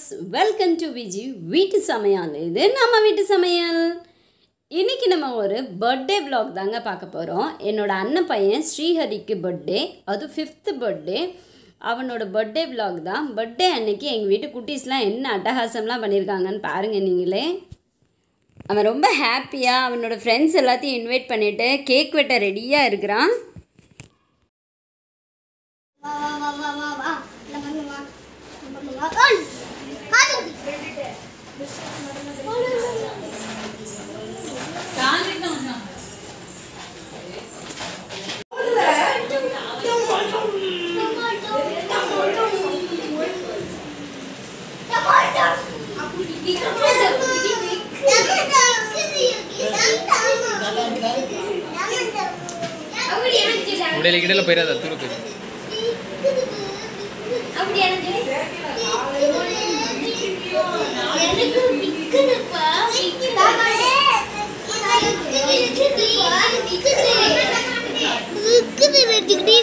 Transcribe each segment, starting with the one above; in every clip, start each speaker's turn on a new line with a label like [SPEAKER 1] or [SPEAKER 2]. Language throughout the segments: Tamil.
[SPEAKER 1] வெல்கம் டு விஜி வீட்டு சமையல் இது நம்ம வீட்டு சமையல் இன்னைக்கு நம்ம ஒரு பர்த்டே vlog தாங்க பார்க்க போகிறோம் என்னோட அண்ணன் பையன் ஸ்ரீஹரிக்கு பர்த்டே அது ஃபிஃப்த்து பர்த்டே அவனோட பர்த்டே vlog தான் பர்த்டே அன்னைக்கு எங்கள் வீட்டு குட்டீஸ்லாம் என்ன அட்டகாசம்லாம் பண்ணியிருக்காங்கன்னு பாருங்கள் நீங்களே அவன் ரொம்ப ஹாப்பியாக அவனோட ஃப்ரெண்ட்ஸ் எல்லாத்தையும் இன்வைட் பண்ணிவிட்டு கேக் வெட்ட ரெடியாக இருக்கிறான்
[SPEAKER 2] வா வா வா வா வா வா இந்த பக்கம் வா இந்த பக்கம் வா ஓய் காது
[SPEAKER 3] இடையில இடையில போயிடாத தூர போயிடும்
[SPEAKER 2] அப்படி எனக்கு எனக்கு விக்குதுப்பா விக்குது வெட்டிக்கிட்டே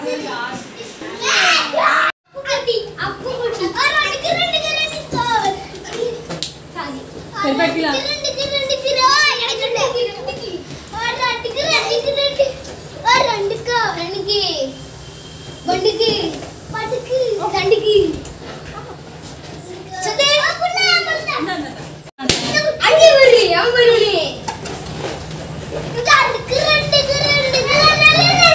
[SPEAKER 2] வண்டுக்கு பட்டுக்கு கண்டுக்கு அங்கே வருவி அவன் வருவி ரெண்டு ரெண்டு ரெண்டு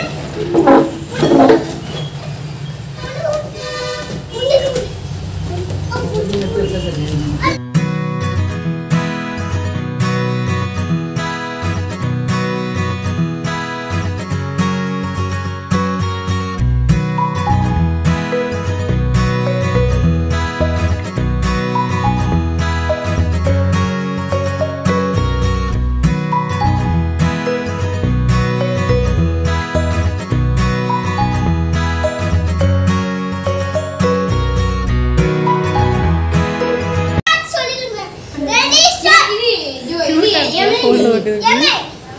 [SPEAKER 2] சொல்லிருங்க ரெடி ஸ்டார்ட் இது இது எம்ஏ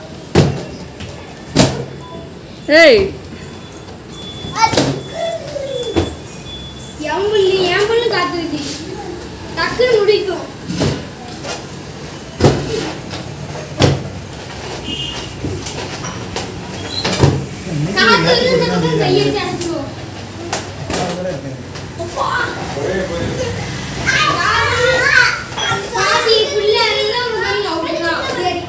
[SPEAKER 1] ஏய்
[SPEAKER 2] எம்புள்ளி எம்புள்ளி காத்துக்குது டக்குன்னு முடிக்கும் காத்து இந்த பக்கம் கையை அடைச்சிருவோம் பாதி புள்ள எல்லாம் முதல்ல அவுட்தான் சரி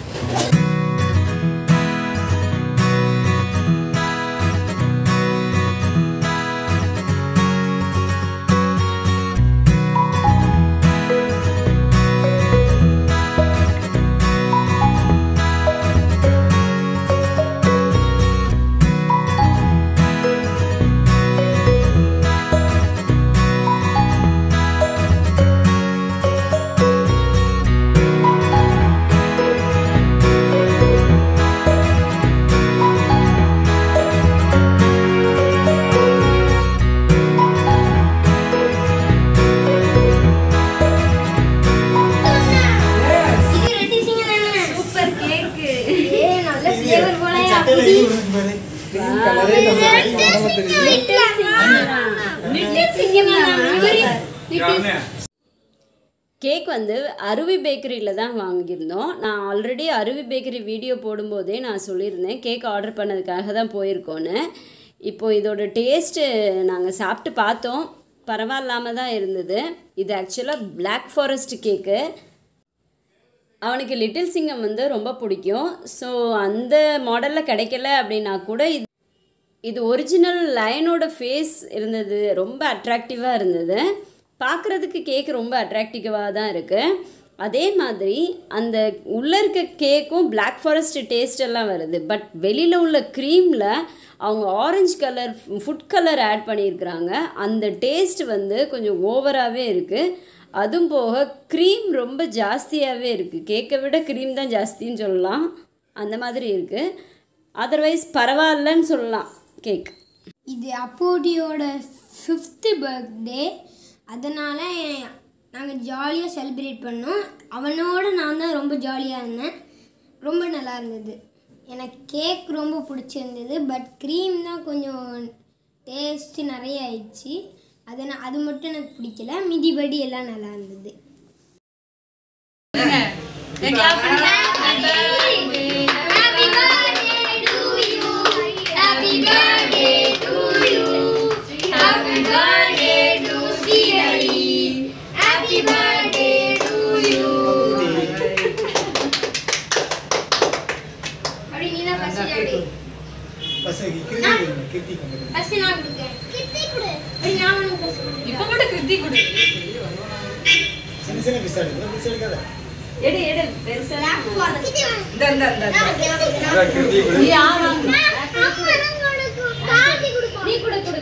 [SPEAKER 2] இது ரெட்டி சிங்கர் தானே
[SPEAKER 1] சூப்பர் கேக்கு
[SPEAKER 2] ஏ நல்ல ஃப்ளேவர் போலயா லிட்டில் சிங்கர்
[SPEAKER 1] கேக் வந்து அருவி பேக்கரியில் தான் வாங்கியிருந்தோம் நான் ஆல்ரெடி அருவி பேக்கரி வீடியோ போடும்போதே நான் சொல்லியிருந்தேன் கேக் ஆர்டர் பண்ணதுக்காக தான் போயிருக்கோன்னு இப்போ இதோட டேஸ்ட்டு நாங்கள் சாப்பிட்டு பார்த்தோம் பரவாயில்லாமல் தான் இருந்தது இது ஆக்சுவலாக பிளாக் ஃபாரஸ்ட் கேக்கு அவனுக்கு லிட்டில் சிங்கம் வந்து ரொம்ப பிடிக்கும் ஸோ அந்த மாடலில் கிடைக்கல அப்படின்னா கூட இது இது ஒரிஜினல் லயனோட ஃபேஸ் இருந்தது ரொம்ப அட்ராக்டிவாக இருந்தது பார்க்குறதுக்கு கேக் ரொம்ப அட்ராக்டிவாக தான் இருக்குது அதே மாதிரி அந்த உள்ளே இருக்க கேக்கும் பிளாக் ஃபாரஸ்ட் டேஸ்ட் எல்லாம் வருது பட் வெளியில் உள்ள க்ரீமில் அவங்க orange colour food colour add பண்ணியிருக்கிறாங்க அந்த டேஸ்ட் வந்து கொஞ்சம் ஓவராகவே இருக்குது அதுவும் போக க்ரீம் ரொம்ப ஜாஸ்தியாகவே இருக்குது கேக்கை விட க்ரீம் தான் ஜாஸ்தின்னு சொல்லலாம் அந்த மாதிரி இருக்குது அதர்வைஸ் பரவாயில்லன்னு சொல்லலாம் கேக்
[SPEAKER 2] இது அப்போடியோட ஃபிஃப்த்து பர்த்டே அதனால் நாங்கள் ஜாலியாக செலிப்ரேட் பண்ணோம் அவனோட நான் தான் ரொம்ப ஜாலியாக இருந்தேன் ரொம்ப நல்லா இருந்தது எனக்கு கேக் ரொம்ப பிடிச்சிருந்தது பட் க்ரீம் தான் கொஞ்சம் டேஸ்ட்டு நிறைய ஆயிடுச்சு அதனால் அது மட்டும் எனக்கு பிடிக்கல மிதிபடி எல்லாம் நல்லா இருந்தது அப்படி நீ தான் ஃபர்ஸ்ட் அப்படி
[SPEAKER 4] பசங்க கிருத்தி கிருத்தி கொண்டு
[SPEAKER 2] ஃபர்ஸ்ட் நான் கொடுக்கேன் கிட்டி கொடு அப்படி நான் உனக்கு ஃபர்ஸ்ட் கொடுக்கேன்
[SPEAKER 5] இப்ப மட்டும் கிருத்தி கொடு
[SPEAKER 4] சின்ன சின்ன பிஸ் எடுக்க பிஸ் எடுக்காத
[SPEAKER 1] எடு எடு பெருசா
[SPEAKER 5] இந்த இந்த இந்த
[SPEAKER 4] கிருத்தி
[SPEAKER 5] நீ ஆமா
[SPEAKER 2] நீ கொடு கொடு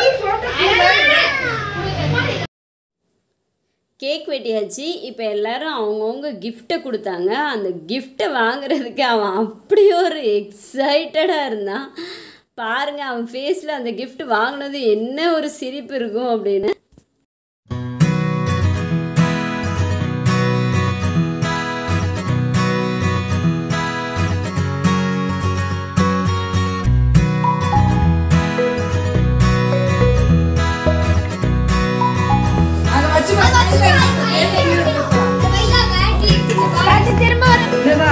[SPEAKER 1] கேக் வெட்டியாச்சு இப்போ எல்லாரும் அவங்கவுங்க கிஃப்ட்டை கொடுத்தாங்க அந்த கிஃப்ட்டை வாங்குறதுக்கு அவன் அப்படியே ஒரு எக்ஸைட்டடாக இருந்தான் பாருங்க அவன் ஃபேஸில் அந்த gift வாங்கினது என்ன ஒரு சிரிப்பு இருக்கும் அப்படின்னு
[SPEAKER 5] அங்க வச்சு வச்சு திரும்ப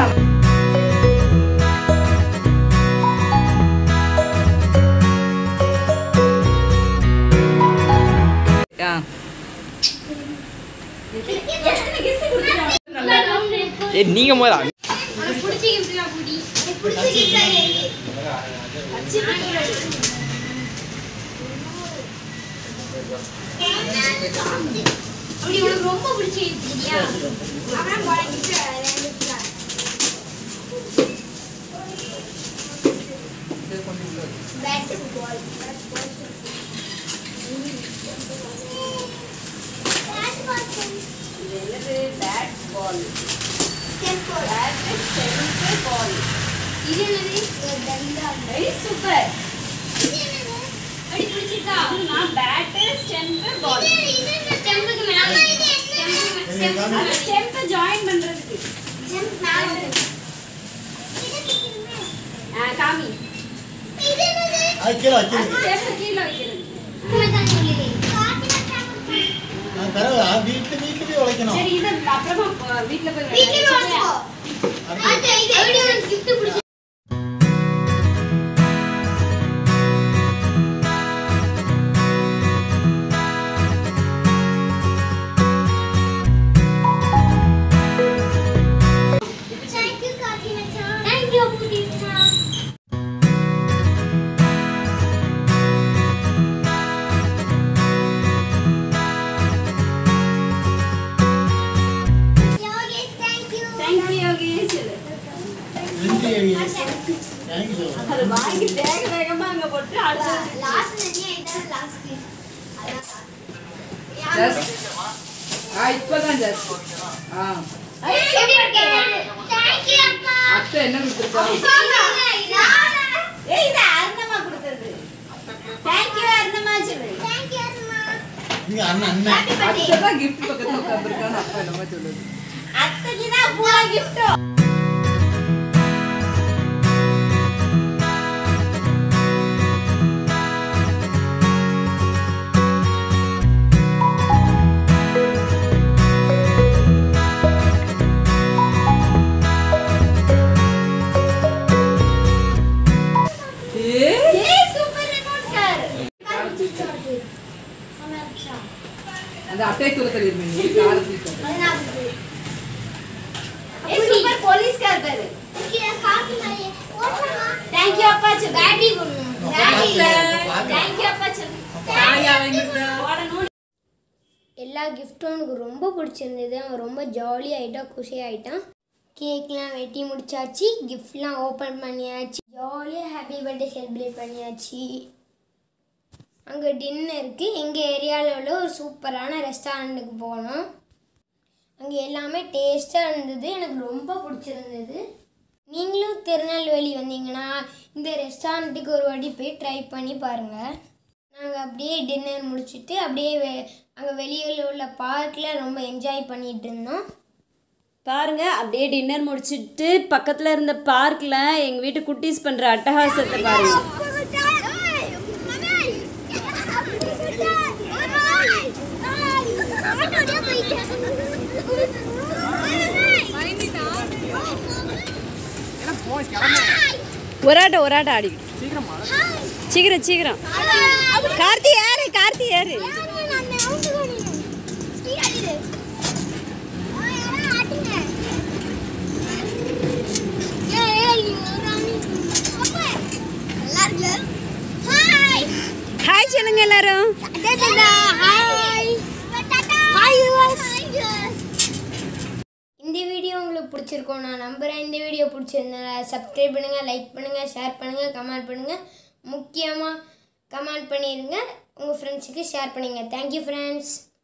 [SPEAKER 3] ஏ நீங்க முதல்ல
[SPEAKER 2] பிடிச்ச gift நான் குடி பிடிச்ச gift அப்படி உனக்கு ரொம்ப பிடிச்ச gift இல்லையா அப்புறம் பல gift ரெண்டு gift bat ball
[SPEAKER 1] bat ball
[SPEAKER 2] இது என்னது தண்டா
[SPEAKER 1] வெரி சூப்பர்
[SPEAKER 2] அப்படி பிடிச்சிருக்கா
[SPEAKER 1] நான் பேட்டு ஸ்டெம்பு பால்
[SPEAKER 2] ஸ்டெம்புக்கு மேல ஸ்டெம்புக்கு
[SPEAKER 1] ஸ்டெம்பை ஜாயின் பண்ணுறதுக்கு
[SPEAKER 2] ஸ்டெம்புக்கு மேல
[SPEAKER 1] ஆ காமி
[SPEAKER 4] அது கீழே வைக்கிறது
[SPEAKER 1] ஸ்டெம்பை கீழே வைக்கிறது
[SPEAKER 4] நான் தரவா வீட்டு வீட்டு போய் உழைக்கணும்
[SPEAKER 1] சரி இது அப்புறமா வீட்டில் போய்
[SPEAKER 2] வீட்லயே
[SPEAKER 1] விளையாடு.
[SPEAKER 2] வச்சுக்கோ அது இது அப்படி உனக்கு gift பிடிச்சி Thank you, Pudina. Thank you.
[SPEAKER 1] Thank you, Yogesh.
[SPEAKER 4] ரெண்டு தேங்க்யூ சொல்லுங்கள்
[SPEAKER 1] அது வாங்கி வேக வேகமா அங்க போட்டு அடுத்தது
[SPEAKER 2] லாஸ்ட் நிறைய இதான் லாஸ்ட்
[SPEAKER 5] ஜஸ்ட் ஆ இப்பதான் ஜஸ்ட் ஆ
[SPEAKER 2] தேங்க்யூ அப்பா
[SPEAKER 5] அத்தை என்ன கொடுத்துருக்காங்க
[SPEAKER 1] ஏய் இது அருணமா கொடுத்தது தேங்க் யூ அருணமா சொல்லு
[SPEAKER 2] தேங்க்யூ அம்மா
[SPEAKER 4] இங்க அண்ணன் அண்ணன்
[SPEAKER 5] அத்தை தான் கிஃப்ட் பக்கத்துல உட்காந்துருக்கான்னு அப்பா என்னமோ சொல்லுது
[SPEAKER 1] அத்தைக்கு தான் பூரா கிஃப்ட்டும்
[SPEAKER 5] ஏ
[SPEAKER 2] ஏய் சூப்பர் ரிமோட் கார்
[SPEAKER 5] அந்த அட்டை தூர தெரியுமே நீ காரை தூக்கி
[SPEAKER 1] ஏய் சூப்பர் போலீஸ் கார் பாரு தேங்க் யூ அப்பா சொல்லு
[SPEAKER 2] பேட்டி பண்ணுவோம்
[SPEAKER 1] தேங்க் யூ அப்பா சொல்லு
[SPEAKER 5] ஆயா வாங்கிட்டா
[SPEAKER 1] போடணும்
[SPEAKER 2] எல்லா கிஃப்ட்டும் எனக்கு ரொம்ப பிடிச்சிருந்தது அவன் ரொம்ப ஜாலி ஆகிட்டான் குஷி ஆகிட்டான் கேக்லாம் வெட்டி முடிச்சாச்சு கிஃப்ட்லாம் ஓப்பன் பண்ணியாச்சு ஜாலியாக ஹாப்பி பர்த்டே செலிப்ரேட் பண்ணியாச்சு அங்கே டின்னருக்கு எங்கள் ஏரியாவில் உள்ள ஒரு சூப்பரான ரெஸ்டாரண்ட்டுக்கு போனோம் அங்கே எல்லாமே டேஸ்ட்டாக இருந்தது எனக்கு ரொம்ப பிடிச்சிருந்தது நீங்களும் திருநெல்வேலி வந்தீங்கன்னா இந்த ரெஸ்டாரண்ட்டுக்கு ஒரு வாட்டி போய் ட்ரை பண்ணி பாருங்கள் நாங்கள் அப்படியே டின்னர் முடிச்சுட்டு அப்படியே வெ அங்கே வெளியில் உள்ள பார்க்கில் ரொம்ப என்ஜாய் பண்ணிட்டு இருந்தோம்
[SPEAKER 1] பாருங்க அப்படியே டின்னர் முடிச்சிட்டு பக்கத்துல இருந்த பார்க்ல எங்க வீட்டு குட்டீஸ் பண்ற அட்டகாசத்தை பாருங்க ஒரு ஆட்டம் ஒரு ஆட்டம் ஆடி சீக்கிரம் சீக்கிரம் கார்த்தி யாரு கார்த்தி யாரு ஹாய் சொல்லுங்க எல்லாரும்
[SPEAKER 2] இந்த வீடியோ உங்களுக்கு பிடிச்சிருக்கோம் நான் நம்புகிறேன் இந்த வீடியோ பிடிச்சிருந்தா சப்ஸ்கிரைப் பண்ணுங்கள் லைக் பண்ணுங்கள் ஷேர் பண்ணுங்கள் கமெண்ட் பண்ணுங்கள் முக்கியமாக கமெண்ட் பண்ணிடுங்க உங்கள் ஃப்ரெண்ட்ஸுக்கு ஷேர் பண்ணுங்கள் தேங்க்யூ ஃப்ரெண்ட்ஸ்